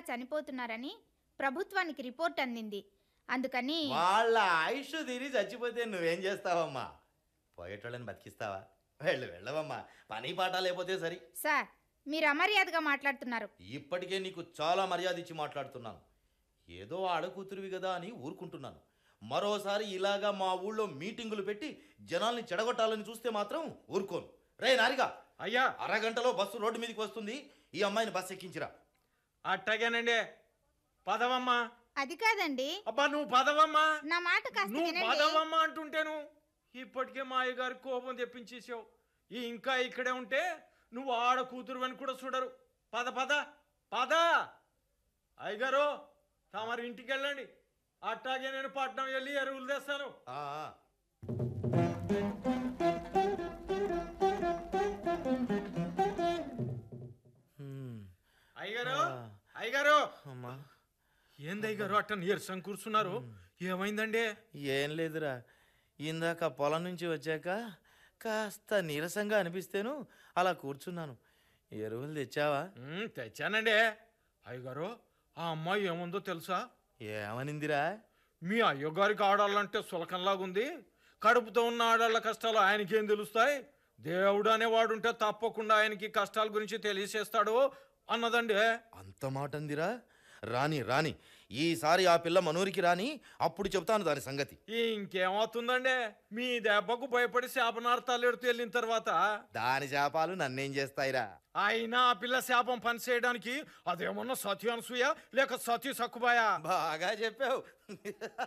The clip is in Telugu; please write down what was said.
చనిపోతున్నారని ప్రభుత్వానికి రిపోర్ట్ అందింది అందుకని వాళ్ళ ఆయుష్ తీరి చచ్చిపోతే నువ్వేం చేస్తావమ్మా పోయేటోళ్ళని బతికిస్తావా వెళ్ళు వెళ్ళవమ్మా పని పాట లేకపోతే సరి సార్ మీరు అమర్యాదగా మాట్లాడుతున్నారు ఇప్పటికే నీకు చాలా మర్యాద ఇచ్చి మాట్లాడుతున్నాను ఏదో ఆడకూతురివి కదా అని ఊరుకుంటున్నాను మరోసారి ఇలాగా మా ఊళ్ళో మీటింగులు పెట్టి జనాల్ని చెడగొట్టాలని చూస్తే మాత్రం ఊరుకోను రే నారిగా అయ్యా అరగంటలో బస్సు రోడ్డు మీదకి వస్తుంది ఈ అమ్మాయిని బస్సు ఎక్కించిరా అట్టగేనండి పదవమ్మా అది కాదండి అబ్బా నువ్వు పదవమ్మా నా మాట కాస్త నువ్వు వినండి పదవమ్మా అంటుంటేను ఇప్పటికే మా అయ్యగారి కోపం తెప్పించేసావు ఈ ఇంకా ఇక్కడే ఉంటే నువ్వు ఆడ కూతురు అని కూడా చూడరు పద పద పద అయ్యగారు తమరి ఇంటికి వెళ్ళండి అట్టాగే నేను పట్నం వెళ్ళి ఎరువులు తెస్తాను ఆ, ఆ. హ్మ్, అయ్యగారు అయ్యగారు అమ్మా ఏంది అయ్యగారు అట్ట నీరసం కూర్చున్నారు ఏమైందండి ఏం లేదురా ఇందాక పొలం నుంచి వచ్చాక కాస్త నీరసంగా అనిపిస్తేను అలా కూర్చున్నాను ఎరువులు తెచ్చావా ఉమ్, తెచ్చానండి అయ్యగారు ఆ అమ్మాయి ఏముందో తెలుసా ఏమనిందిరా మీ అయ్యగారికి ఆడాలంటే సులకంలాగుంది కడుపుతో ఉన్న ఆడాళ్ళ కష్టాలు ఆయనకేం తెలుస్తాయి దేవుడు అనేవాడుంటే తప్పకుండా ఆయనకి కష్టాల గురించి తెలియచేస్తాడు అన్నదండి అంత మాట అందిరా రాని రాని ఈసారి ఆ పిల్ల మనూరికి రాని అప్పుడు చెప్తాను దాని సంగతి ఇంకేమవుతుందండి మీ దెబ్బకు భయపడి శాపనార్థాలు ఎడుతూ వెళ్ళిన తర్వాత దాని శాపాలు నన్నేం చేస్తాయిరా అయినా ఆ పిల్ల శాపం పని చేయడానికి అదేమన్నా సత్య అనసూయ లేక సతీ సక్కుబాయా బాగా చెప్పావు